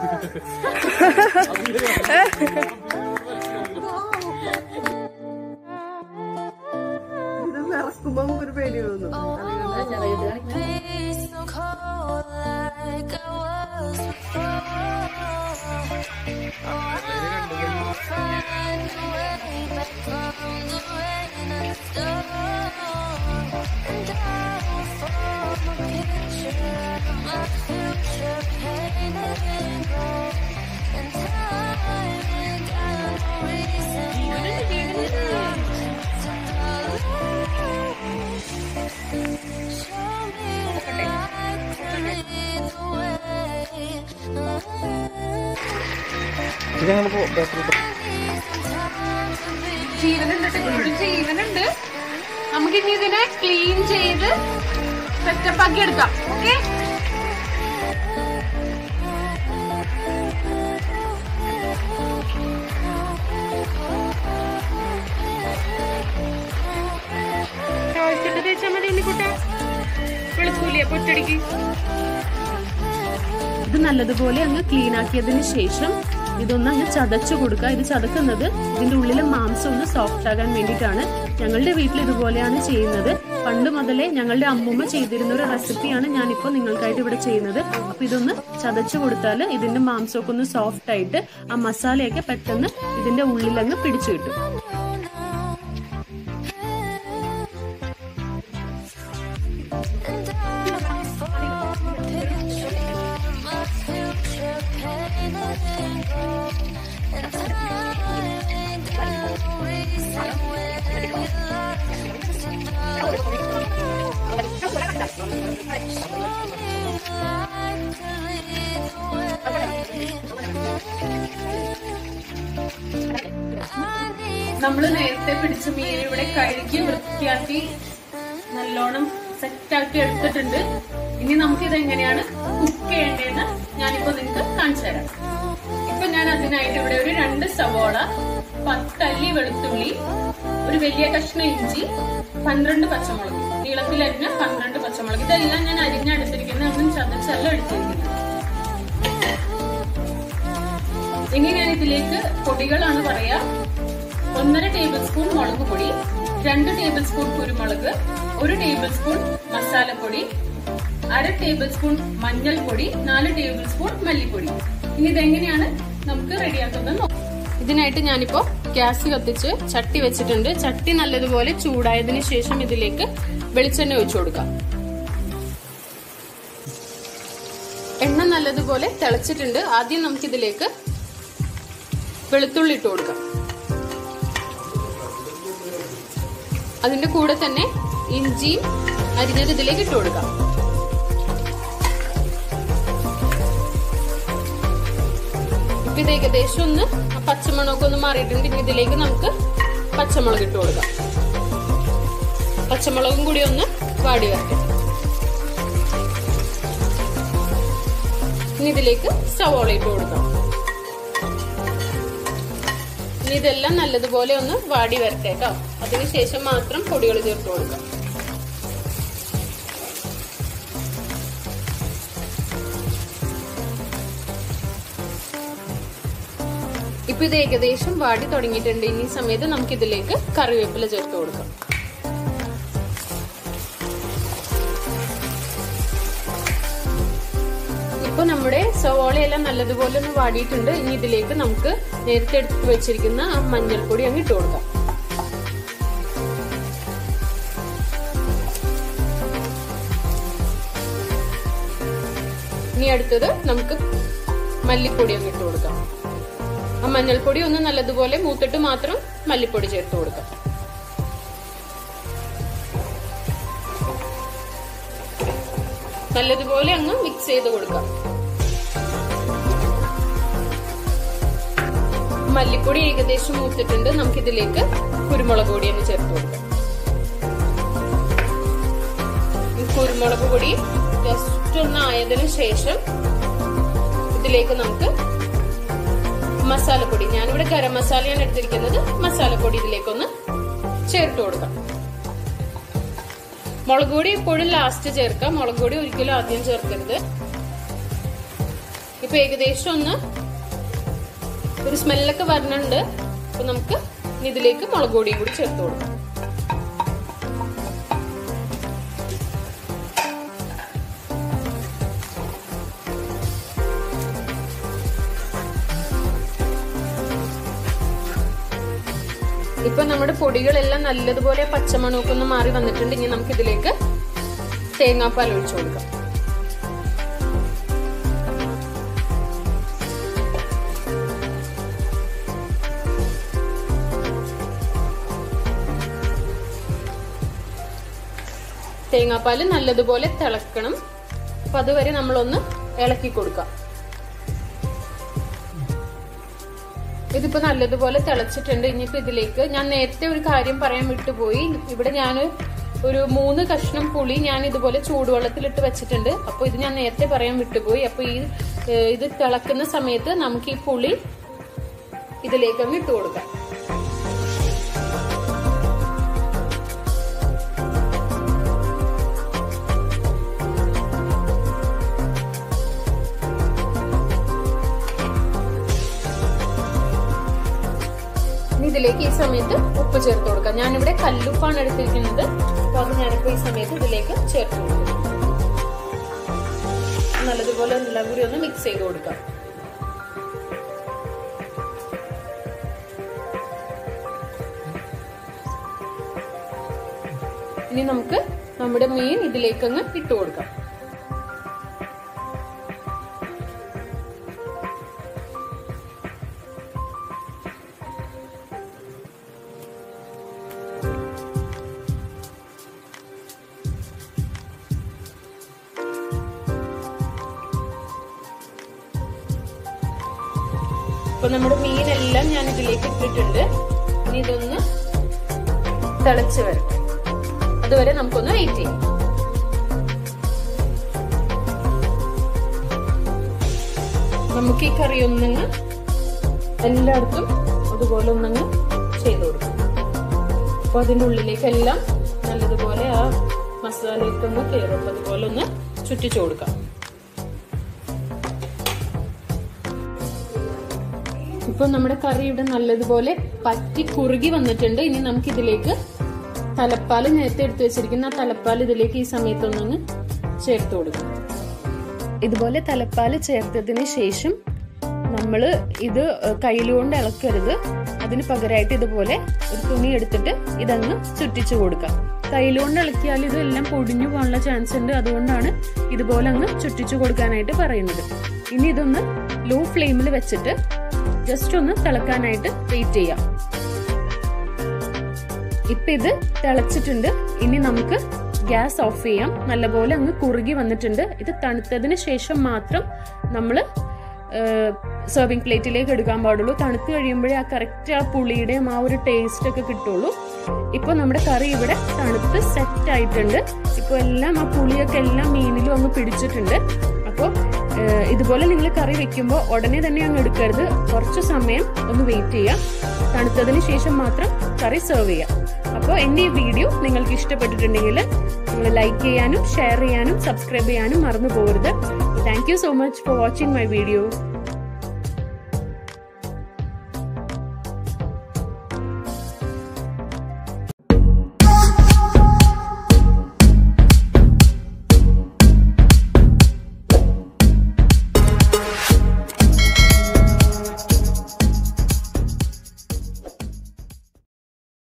ഇത് വിറക്കുമ്പോ നമുക്കൊരു പേടി തോന്നും Be so cold like I was before. Oh, I'll find a way back from the rain and the storm. And I'll form a picture of my future painted in gold. And time ain't got no reason Show me the light to lead the way. ഇത് ഞങ്ങൾ ബാക്കിൽ ജീവനുണ്ട് ട്ടോ. ഒരു ജീവനുണ്ട് നമുക്ക് ഇനി ഇതിനെ ക്ലീൻ ചെയ്ത് സെറ്റപ്പ് ആക്കി എടുക്കാം ഓക്കെ തേച്ചാൽ മതി കുട്ട വെളുക്കൂലിയ പൊറ്റടിക്ക് ഇത് നല്ലതുപോലെ അങ്ങ് ക്ലീൻ ആക്കിയതിന് ശേഷം ഇതൊന്ന് അങ്ങ് ചതച്ചു കൊടുക്കുക ഇത് ചതക്കുന്നത് ഇതിന്റെ ഉള്ളിലെ മാംസം ഒന്ന് സോഫ്റ്റ് ആകാൻ വേണ്ടിയിട്ടാണ് ഞങ്ങളുടെ വീട്ടിൽ ഇതുപോലെയാണ് ചെയ്യുന്നത് പണ്ട് മുതലേ ഞങ്ങളുടെ അമ്മൂമ്മ ചെയ്തിരുന്ന ഒരു റെസിപ്പിയാണ് ഞാനിപ്പോൾ നിങ്ങൾക്കായിട്ട് ഇവിടെ ചെയ്യുന്നത് അപ്പൊ ഇതൊന്ന് ചതച്ചു കൊടുത്താൽ ഇതിന്റെ മാംസമൊക്കെ ഒന്ന് സോഫ്റ്റ് ആയിട്ട് ആ മസാലയൊക്കെ പെട്ടെന്ന് ഇതിന്റെ ഉള്ളിലങ്ങ് പിടിച്ചു കിട്ടും And I'll form a picture of my future painted in gold. And time ain't got no reason when you love to know. Show me the light to lead the way. I need നമ്മൾ നേരത്തെ പിടിച്ച മീൻ ഇവിടെ കഴുകി വൃത്തിയാക്കി നല്ലോണം സെറ്റാക്കി എടുത്തിട്ടുണ്ട് ഇനി നമുക്ക് ഇത് എങ്ങനെയാണ് കുക്ക് ചെയ്യേണ്ടതെന്ന് ഞാനിപ്പോ നിങ്ങൾക്ക് കാണിച്ചു തരാം ഇപ്പൊ ഞാൻ അതിനായിട്ട് ഇവിടെ ഒരു രണ്ട് സവോള പത്തല്ലി വെളുത്തുള്ളി ഒരു വലിയ കഷ്ണം ഇഞ്ചി പന്ത്രണ്ട് പച്ചമുളക് നീളത്തിലരിഞ്ഞ പന്ത്രണ്ട് പച്ചമുളക് ഇതെല്ലാം ഞാൻ അരിഞ്ഞെടുത്തിരിക്കുന്നത് ഒന്നും ചതച്ചല്ല എടുത്തിരിക്കുന്നത് ഇനി ഞാൻ ഇതിലേക്ക് പൊടികളാണ് പറയാ ഒന്നര ടേബിൾ സ്പൂൺ മുളക് പൊടി രണ്ട് ടേബിൾ സ്പൂൺ കുരുമുളക് ഒരു ടേബിൾ സ്പൂൺ മസാലപ്പൊടി അര ടേബിൾ സ്പൂൺ മഞ്ഞൾപ്പൊടി നാല് ടേബിൾ സ്പൂൺ മല്ലിപ്പൊടി ഇനി ഇതെങ്ങനെയാണ് നമുക്ക് റെഡിയാക്കുന്നത് നോക്കാം ഇതിനായിട്ട് ഞാനിപ്പോ ഗ്യാസ് കത്തിച്ച് ചട്ടി വെച്ചിട്ടുണ്ട് ചട്ടി നല്ലതുപോലെ ചൂടായതിനു ശേഷം ഇതിലേക്ക് വെളിച്ചെണ്ണ ഒഴിച്ചു കൊടുക്കാം എണ്ണ നല്ലതുപോലെ തിളച്ചിട്ടുണ്ട് ആദ്യം നമുക്കിതിലേക്ക് വെളുത്തുള്ളി ഇട്ട് കൊടുക്കാം അതിന്റെ കൂടെ തന്നെ ഇഞ്ചിയും അരിഞ്ഞത് ഇതിലേക്ക് ഇട്ട് കൊടുക്കാം ഇപ്പൊ ഇത് ഏകദേശം ഒന്ന് ആ പച്ചമുളകൊക്കെ ഒന്ന് മാറിയിട്ടുണ്ട് ഇനി ഇതിലേക്ക് നമുക്ക് പച്ചമുളക് ഇട്ട് കൊടുക്കാം പച്ചമുളകും കൂടി ഒന്ന് വാടി വരട്ടെ ഇനി ഇതിലേക്ക് സവോള ഇട്ട് കൊടുക്കാം ഇനി ഇതെല്ലാം നല്ലതുപോലെ ഒന്ന് വാടി വരട്ടെ കേട്ടോ അതിനുശേഷം മാത്രം പൊടികൾ ചേർത്ത് കൊടുക്കാം ഇപ്പൊ ഇത് ഏകദേശം വാടി തുടങ്ങിയിട്ടുണ്ട് ഇനി ഈ സമയത്ത് നമുക്ക് ഇതിലേക്ക് കറിവേപ്പില ചേർത്ത് കൊടുക്കാം ഇപ്പൊ നമ്മുടെ സവോളയെല്ലാം നല്ലതുപോലെ ഒന്ന് വാടിയിട്ടുണ്ട് ഇനി ഇതിലേക്ക് നമുക്ക് നേരത്തെ എടുത്ത് വെച്ചിരിക്കുന്ന ആ മഞ്ഞൾപ്പൊടി അങ്ങ് ഇട്ട് കൊടുക്കാം ഇനി അടുത്തത് നമുക്ക് മല്ലിപ്പൊടി അങ്ങ് ഇട്ട് കൊടുക്കാം ആ മഞ്ഞൾപ്പൊടി ഒന്ന് നല്ലതുപോലെ മൂത്തിട്ട് മാത്രം മല്ലിപ്പൊടി ചേർത്ത് കൊടുക്കാം നല്ലതുപോലെ അങ്ങ് മിക്സ് ചെയ്ത് കൊടുക്കാം മല്ലിപ്പൊടി ഏകദേശം മൂത്തിട്ടുണ്ട് നമുക്കിതിലേക്ക് കുരുമുളക് പൊടി ഒന്ന് ചേർത്ത് കൊടുക്കാം ഈ കുരുമുളക് പൊടി ജസ്റ്റ് ഒന്ന് ആയതിനു ശേഷം ഇതിലേക്ക് നമുക്ക് മസാലപ്പൊടി ഞാനിവിടെ ഗരം മസാലയാണ് എടുത്തിരിക്കുന്നത് മസാലപ്പൊടി ഇതിലേക്കൊന്ന് ചേർത്ത് കൊടുക്കാം മുളക് പൊടി എപ്പോഴും ലാസ്റ്റ് ചേർക്കാം മുളക് പൊടി ഒരിക്കലും ആദ്യം ചേർക്കരുത് ഇപ്പൊ ഏകദേശം ഒന്ന് ഒരു സ്മെല്ലൊക്കെ വരുന്നുണ്ട് അപ്പൊ നമുക്ക് ഇനി ഇതിലേക്ക് മുളക് പൊടിയും കൂടി ചേർത്ത് കൊടുക്കാം ഇപ്പൊ നമ്മുടെ പൊടികളെല്ലാം നല്ലതുപോലെ പച്ചമണമൊക്കെ ഒന്ന് മാറി വന്നിട്ടുണ്ട് ഇനി നമുക്ക് ഇതിലേക്ക് തേങ്ങാപ്പാൽ ഒഴിച്ചു കൊടുക്കാം തേങ്ങാപ്പാൽ നല്ലതുപോലെ തിളക്കണം അപ്പൊ അതുവരെ നമ്മളൊന്ന് ഇളക്കി കൊടുക്കാം ഇതിപ്പോ നല്ലതുപോലെ തിളച്ചിട്ടുണ്ട് ഇനിയിപ്പോ ഇതിലേക്ക് ഞാൻ നേരത്തെ ഒരു കാര്യം പറയാൻ വിട്ടുപോയി ഇവിടെ ഞാൻ ഒരു മൂന്ന് കഷ്ണം പുളി ഞാൻ ഇതുപോലെ ചൂടുവെള്ളത്തിലിട്ട് വെച്ചിട്ടുണ്ട് അപ്പൊ ഇത് ഞാൻ നേരത്തെ പറയാൻ വിട്ടുപോയി അപ്പൊ ഈ ഏഹ്, ഇത് തിളക്കുന്ന സമയത്ത് നമുക്ക് ഈ പുളി ഇതിലേക്ക് അങ്ങ് ഇട്ട് കൊടുക്കാം ഇനി ഇതിലേക്ക് ഈ സമയത്ത് ഉപ്പ് ചേർത്ത് കൊടുക്കാം ഞാനിവിടെ കല്ലുപ്പാണ് എടുത്തിരിക്കുന്നത് അപ്പൊ അത് ഞാനിപ്പോ ഈ സമയത്ത് ഇതിലേക്ക് ചേർത്ത് കൊടുക്കും നല്ലതുപോലെ എല്ലാം കൂടി ഒന്ന് മിക്സ് ചെയ്ത് കൊടുക്കാം ഇനി നമുക്ക് നമ്മുടെ മീൻ ഇതിലേക്ക് അങ്ങ് ഇട്ട് കൊടുക്കാം അപ്പൊ നമ്മുടെ മീനെല്ലാം ഞാൻ ഇതിലേക്ക് ഇട്ടിട്ടുണ്ട് ഇനി ഇതൊന്ന് തിളച്ച് വരട്ടെ അതുവരെ നമുക്കൊന്ന് വെയിറ്റ് ചെയ്യാം നമുക്ക് ഈ കറി ഒന്നങ്ങ് എല്ലായിടത്തും അതുപോലെ ഒന്നങ്ങ് ചെയ്ത് കൊടുക്കാം അപ്പൊ അതിന്റെ ഉള്ളിലേക്കെല്ലാം നല്ലതുപോലെ ആ മസാലയൊക്കെ ഒന്ന് കയറും അതുപോലെ ഒന്ന് ചുറ്റിച്ചു കൊടുക്കാം ഇപ്പൊ നമ്മുടെ കറി ഇവിടെ നല്ലതുപോലെ പറ്റി കുറുകി വന്നിട്ടുണ്ട് ഇനി നമുക്ക് ഇതിലേക്ക് തലപ്പാൽ നേരത്തെ എടുത്തു വെച്ചിരിക്കുന്ന ആ തലപ്പാൽ ഇതിലേക്ക് ഈ സമയത്ത് ഒന്നങ്ങ് ചേർത്ത് കൊടുക്കും ഇതുപോലെ തലപ്പാൽ ചേർത്തതിന് ശേഷം നമ്മൾ ഇത് കയ്യിലുകൊണ്ട് ഇളക്കരുത് അതിന് പകരമായിട്ട് ഇതുപോലെ ഒരു തുണി എടുത്തിട്ട് ഇതങ്ങ് ചുറ്റിച്ചു കൊടുക്കാം കയ്യിലുകൊണ്ട് ഇളക്കിയാൽ ഇതെല്ലാം പൊടിഞ്ഞു പോകാനുള്ള ചാൻസ് ഉണ്ട് അതുകൊണ്ടാണ് ഇതുപോലെ അങ്ങ് ചുറ്റിച്ചു കൊടുക്കാനായിട്ട് പറയുന്നത് ഇനി ഇതൊന്ന് ലോ ഫ്ലെയിമിൽ വെച്ചിട്ട് ജസ്റ്റ് ഒന്ന് തിളക്കാനായിട്ട് വെയിറ്റ് ചെയ്യാം ഇപ്പൊ ഇത് തിളച്ചിട്ടുണ്ട് ഇനി നമുക്ക് ഗ്യാസ് ഓഫ് ചെയ്യാം നല്ലപോലെ അങ്ങ് കുറുകി വന്നിട്ടുണ്ട് ഇത് തണുത്തതിന് ശേഷം മാത്രം നമ്മൾ സെർവിങ് പ്ലേറ്റിലേക്ക് എടുക്കാൻ പാടുള്ളൂ തണുത്ത് കഴിയുമ്പോഴേ ആ കറക്റ്റ് ആ പുളിയുടെയും ആ ഒരു ടേസ്റ്റ് ഒക്കെ കിട്ടുള്ളൂ ഇപ്പൊ നമ്മുടെ കറി ഇവിടെ തണുത്ത് സെറ്റ് ആയിട്ടുണ്ട് ഇപ്പൊ എല്ലാം ആ പുളിയൊക്കെ എല്ലാം മീനിലും അങ്ങ് പിടിച്ചിട്ടുണ്ട് അപ്പോൾ ഇതുപോലെ നിങ്ങൾ കറി വെക്കുമ്പോൾ ഉടനെ തന്നെ അങ്ങ് എടുക്കരുത് കുറച്ച് സമയം ഒന്ന് വെയിറ്റ് ചെയ്യാം തണുത്തതിന് ശേഷം മാത്രം കറി സെർവ് ചെയ്യാം അപ്പോൾ എൻ്റെ ഈ വീഡിയോ നിങ്ങൾക്ക് ഇഷ്ടപ്പെട്ടിട്ടുണ്ടെങ്കിൽ നിങ്ങൾ ലൈക്ക് ചെയ്യാനും ഷെയർ ചെയ്യാനും സബ്സ്ക്രൈബ് ചെയ്യാനും മറന്നു പോകരുത് thank you so much for watching my video